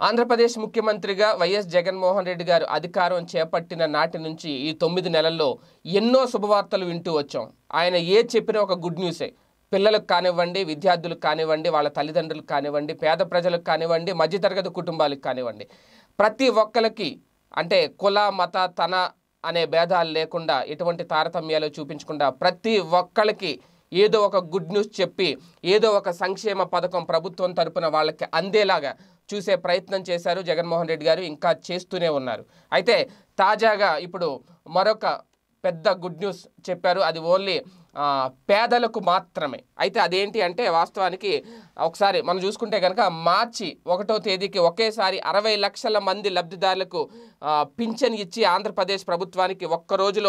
ఆంధ్రప్రదేశ్ ముఖ్యమంత్రిగా వైఎస్ జగన్మోహన్ రెడ్డి గారు అధికారం చేపట్టిన నాటి నుంచి ఈ తొమ్మిది నెలల్లో ఎన్నో శుభవార్తలు వింటూ వచ్చాం ఆయన ఏ చెప్పినా ఒక గుడ్ న్యూసే పిల్లలకు కానివ్వండి విద్యార్థులకు కానివ్వండి వాళ్ళ తల్లిదండ్రులకు కానివ్వండి పేద ప్రజలకు కానివ్వండి మధ్యతరగతి కుటుంబాలకు కానివ్వండి ప్రతి ఒక్కరికి అంటే కుల మత తన అనే భేదాలు లేకుండా ఎటువంటి తారతమ్యాలు చూపించకుండా ప్రతి ఒక్కరికి ఏదో ఒక గుడ్ న్యూస్ చెప్పి ఏదో ఒక సంక్షేమ పథకం ప్రభుత్వం తరపున వాళ్ళకి అందేలాగా చూసే ప్రయత్నం చేశారు జగన్మోహన్ రెడ్డి గారు ఇంకా చేస్తూనే ఉన్నారు అయితే తాజాగా ఇప్పుడు మరొక పెద్ద గుడ్ న్యూస్ చెప్పారు అది ఓన్లీ ఆ, పేదలకు మాత్రమే అయితే అదేంటి అంటే వాస్తవానికి ఒకసారి మనం చూసుకుంటే కనుక మార్చి ఒకటో తేదీకి ఒకేసారి అరవై లక్షల మంది లబ్ధిదారులకు ఆ, పింఛన్ ఇచ్చి ఆంధ్రప్రదేశ్ ప్రభుత్వానికి ఒక్క రోజులో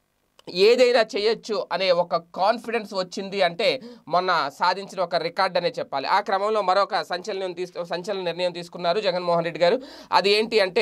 ఏదైనా చేయొచ్చు అనే ఒక కాన్ఫిడెన్స్ వచ్చింది అంటే మొన్న సాధించిన ఒక రికార్డ్ అనే చెప్పాలి ఆ క్రమంలో మరొక సంచలనం తీసు సంచలన నిర్ణయం తీసుకున్నారు జగన్మోహన్ రెడ్డి గారు అది ఏంటి అంటే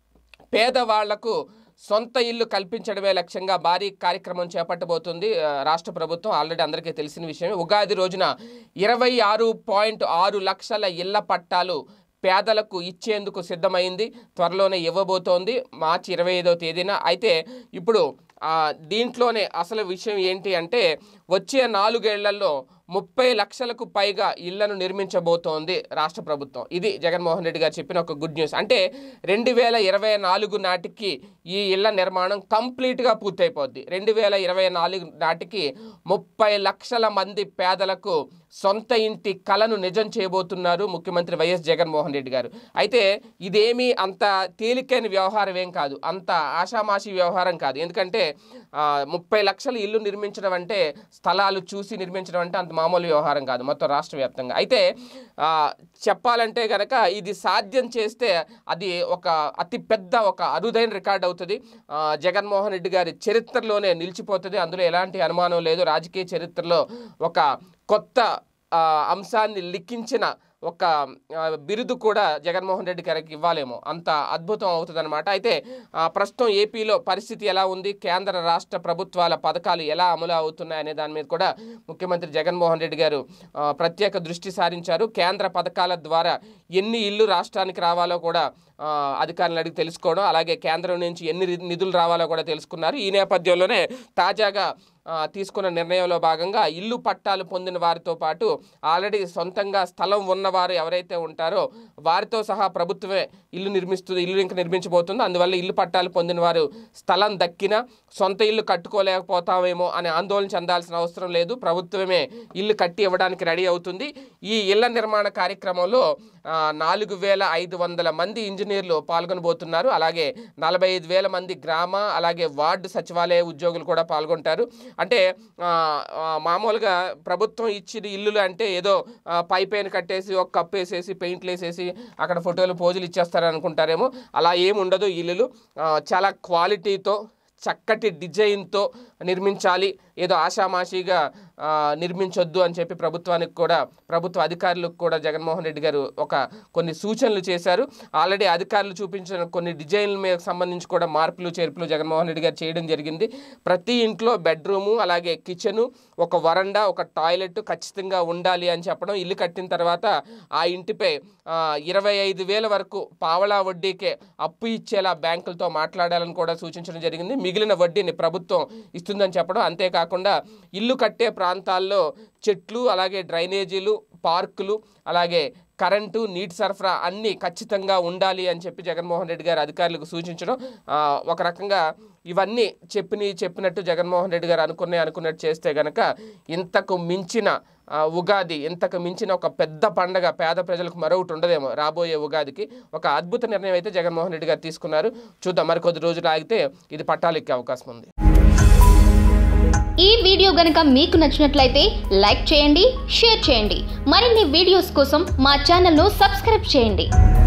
పేదవాళ్లకు సొంత ఇల్లు కల్పించడమే లక్ష్యంగా భారీ కార్యక్రమం చేపట్టబోతుంది ఆ, రాష్ట్ర ప్రభుత్వం ఆల్రెడీ అందరికీ తెలిసిన విషయమే ఉగాది రోజున ఇరవై ఆరు పాయింట్ ఆరు లక్షల ఇళ్ల పట్టాలు పేదలకు ఇచ్చేందుకు సిద్ధమైంది త్వరలోనే ఇవ్వబోతోంది మార్చి ఇరవై ఐదవ తేదీన అయితే ఇప్పుడు ఆ, దీంట్లోనే అసలు విషయం ఏంటి అంటే వచ్చే నాలుగేళ్లలో ముప్పై లక్షలకు పైగా ఇళ్లను నిర్మించబోతోంది రాష్ట్ర ప్రభుత్వం ఇది జగన్మోహన్ రెడ్డి గారు చెప్పిన ఒక గుడ్ న్యూస్ అంటే రెండు వేల ఇరవై నాలుగు నాటికి ఈ ఇళ్ల నిర్మాణం కంప్లీట్గా పూర్తయిపోద్ది రెండు వేల ఇరవై నాలుగు నాటికి ముప్పై లక్షల మంది పేదలకు సొంత ఇంటి కలను నిజం చేయబోతున్నారు ముఖ్యమంత్రి వైఎస్ జగన్మోహన్ రెడ్డి గారు అయితే ఇదేమీ అంత తేలికైన వ్యవహారం ఏం కాదు అంత ఆషామాషి వ్యవహారం కాదు ఎందుకంటే ఆ, ముప్పై లక్షల ఇల్లు నిర్మించడం అంటే స్థలాలు చూసి నిర్మించడం అంటే అంత మామూలు వ్యవహారం కాదు మొత్తం రాష్ట్ర వ్యాప్తంగా అయితే ఆ, చెప్పాలంటే గనక ఇది సాధ్యం చేస్తే అది ఒక అతి పెద్ద ఒక అరుదైన రికార్డ్ అవుతుంది ఆ, జగన్మోహన్ రెడ్డి గారి చరిత్రలోనే నిలిచిపోతుంది అందులో ఎలాంటి అనుమానం లేదు రాజకీయ చరిత్రలో ఒక కొత్త ఆ, అంశాన్ని లిఖించిన ఒక ఆ, బిరుదు కూడా జగన్మోహన్ రెడ్డి గారికి ఇవ్వాలేమో అంత అద్భుతం అవుతుందన్నమాట అయితే ఆ, ప్రస్తుతం ఏపీలో పరిస్థితి ఎలా ఉంది కేంద్ర రాష్ట్ర ప్రభుత్వాల పథకాలు ఎలా అమలు అవుతున్నాయి అనే దాని మీద కూడా ముఖ్యమంత్రి జగన్మోహన్ రెడ్డి గారు ఆ, ప్రత్యేక దృష్టి సారించారు కేంద్ర పథకాల ద్వారా ఎన్ని ఇల్లు రాష్ట్రానికి రావాలో కూడా ఆ, అధికారులను అడిగి తెలుసుకోవడం అలాగే కేంద్రం నుంచి ఎన్ని రి- నిధులు రావాలో కూడా తెలుసుకున్నారు ఈ నేపథ్యంలోనే తాజాగా ఆ, తీసుకున్న నిర్ణయంలో భాగంగా ఇల్లు పట్టాలు పొందిన వారితో పాటు ఆల్రెడీ సొంతంగా స్థలం ఉన్నవారు ఎవరైతే ఉంటారో వారితో సహా ప్రభుత్వమే ఇల్లు నిర్మిస్తుంది ఇల్లు ఇంకా నిర్మించబోతుంది అందువల్ల ఇల్లు పట్టాలు పొందిన వారు స్థలం దక్కినా సొంత ఇల్లు కట్టుకోలేకపోతామేమో అని ఆందోళన చెందాల్సిన అవసరం లేదు ప్రభుత్వమే ఇల్లు కట్టి ఇవ్వడానికి రెడీ అవుతుంది ఈ ఇళ్ల నిర్మాణ కార్యక్రమంలో ఆ, నాలుగు వేల ఐదు వందల మంది ఇంజనీర్లు పాల్గొనబోతున్నారు అలాగే నలభై ఐదు వేల మంది గ్రామ అలాగే వార్డు సచివాలయ ఉద్యోగులు కూడా పాల్గొంటారు అంటే ఆ, ఆ, మామూలుగా ప్రభుత్వం ఇచ్చిన ఇల్లులు అంటే ఏదో ఆ, పై పైన కట్టేసి ఒక కప్పు వేసేసి పెయింట్లు వేసేసి అక్కడ ఫోటోలు పోజులు ఇచ్చేస్తారు అనుకుంటారేమో అలా ఏమి ఉండదు ఈ ఇల్లులు ఆ, చాలా క్వాలిటీతో చక్కటి డిజైన్తో నిర్మించాలి ఏదో ఆషామాషిగా ఆ, నిర్మించొద్దు అని చెప్పి ప్రభుత్వానికి కూడా ప్రభుత్వ అధికారులకు కూడా జగన్మోహన్ రెడ్డి గారు ఒక కొన్ని సూచనలు చేశారు ఆల్రెడీ అధికారులు చూపించిన కొన్ని డిజైన్ల మీద సంబంధించి కూడా మార్పులు చేర్పులు జగన్మోహన్ రెడ్డి గారు చేయడం జరిగింది ప్రతి ఇంట్లో బెడ్రూము అలాగే కిచెను ఒక వరండా ఒక టాయిలెట్ ఖచ్చితంగా ఉండాలి అని చెప్పడం ఇల్లు కట్టిన తర్వాత ఆ ఇంటిపై ఆ, ఇరవై ఐదు వేల వరకు పావలా వడ్డీకే అప్పు ఇచ్చేలా బ్యాంకులతో మాట్లాడాలని కూడా సూచించడం జరిగింది మిగిలిన వడ్డీని ప్రభుత్వం ఇస్తుందని చెప్పడం అంతేకాకుండా ఇల్లు కట్టే ప్రాంతాల్లో చెట్లు అలాగే డ్రైనేజీలు పార్కులు అలాగే కరెంటు నీటి సరఫరా అన్నీ ఖచ్చితంగా ఉండాలి అని చెప్పి జగన్మోహన్ రెడ్డి గారు అధికారులకు సూచించడం ఆ, ఒక రకంగా ఇవన్నీ చెప్పిన చెప్పినట్టు జగన్మోహన్ రెడ్డి గారు అనుకునే అనుకున్నట్టు చేస్తే గనక ఇంతకు మించిన ఆ, ఉగాది ఇంతకు మించిన ఒక పెద్ద పండగ పేద ప్రజలకు మరొకటి ఉండదేమో రాబోయే ఉగాదికి ఒక అద్భుత నిర్ణయం అయితే జగన్మోహన్ రెడ్డి గారు తీసుకున్నారు చూద్దాం మరికొద్ది రోజులు ఆగితే ఇది పట్టాలు ఎక్కే అవకాశం ఉంది ఈ వీడియో గనుక మీకు నచ్చినట్లయితే లైక్ చేయండి షేర్ చేయండి మరిన్ని వీడియోస్ కోసం మా ఛానల్ను సబ్స్క్రైబ్ చేయండి